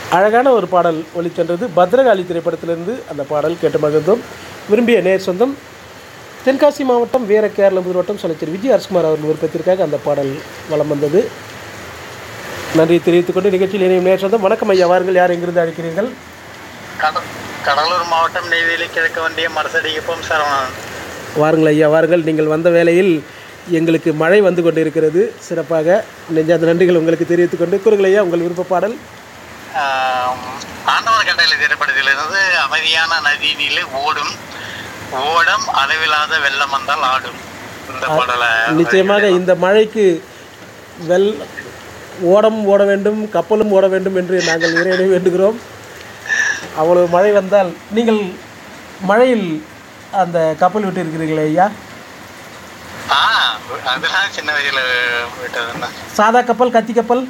அழகான ஒரு பாடல் ஒலித்தென்றது பத்ரகாளி திரைப்படத்திலிருந்து அந்த பாடல் கேட்டு மகிழ்ந்தோம் விரும்பிய நேர் சொந்தம் தென்காசி மாவட்டம் வீர கேரள முதல்வட்டம் சொல்லச்சேரி விஜய் அரசுகுமார் அவர்கள் விருப்பத்திற்காக அந்த பாடல் வலம் வந்தது நன்றி தெரிவித்துக் கொண்டு நிகழ்ச்சியில் இணையும் நேர் சொந்தம் வணக்கம் ஐயா வாருங்கள் யார் எங்கிருந்து அழைக்கிறீர்கள் கட- கடலூர் மாவட்டம் நெய்வேலி கிழக்கு வண்டிய மரசடிக்குப்பம் சரவணன் வாருங்கள் ஐயா வாருங்கள் நீங்கள் வந்த வேளையில் எங்களுக்கு மழை வந்து கொண்டிருக்கிறது சிறப்பாக நெஞ்சாத நன்றிகள் உங்களுக்கு தெரிவித்துக் கொண்டு கூறுங்கள் ஐயா உங்கள் விருப்ப பாடல் ஆம், ஆண்டவர் கட்டளை திரைப்படத்திலிருந்து அமைதியான நதியினிலே ஓடும் ஓடம் அளவில்லாத வெள்ளம் வந்தால் ஆடும் இந்த பாடலை நிச்சயமாக இந்த மழைக்கு வெல் ஓடம் ஓட வேண்டும் கப்பலும் ஓட வேண்டும் என்று நாங்கள் இறைவனை வேண்டுகிறோம் அவ்வளவு மழை வந்தால் நீங்கள் மழையில் அந்த கப்பல் விட்டு இருக்கிறீர்களே ஐயா ஆ அதெல்லாம் சின்ன வயசுல விட்டதுன்னா சாதா கப்பல் கத்தி கப்பல்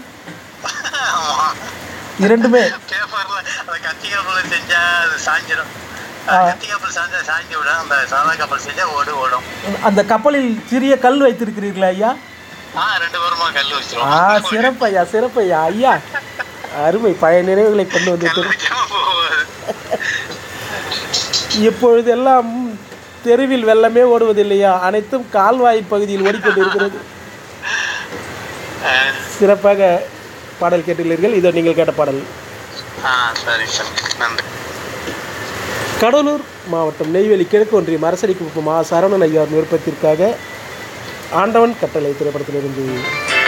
இரண்டுமே பேப்பர்ல அந்த கத்தி கப்பல் செஞ்சா அது சாஞ்சிடும் கத்தி கப்பல் சாஞ்சா சாஞ்சி விடும் அந்த சாதா கப்பல் செஞ்சா ஓடு ஓடும் அந்த கப்பலில் சிறிய கல் வைத்திருக்கிறீர்களா ஐயா ஆ ரெண்டு பேருமா கல் ஆ வச்சிருவோம் சிறப்பு ஐயா சிறப்பு ஐயா ஐயா அருமை பழைய நினைவுகளை கொண்டு வந்து கல் வச்சாம போகாது. இப்பொழுதெல்லாம் தெருவில் வெள்ளமே ஓடுவதில்லையா அனைத்தும் கால்வாய் பகுதியில் ஓடிக்கொண்டிருக்கிறது ஆ, சிறப்பாக பாடல் கேட்டுள்ளீர்கள் இதோ நீங்கள் கேட்ட பாடல் ஆ சரி சார் நன்றி கடலூர் மாவட்டம் நெய்வேலி கிழக்கு ஒன்றியம் அரசடிக்கு மா சரவணன் ஐயா விருப்பத்திற்காக ஆண்டவன் கட்டளை திரைப்படத்திலிருந்து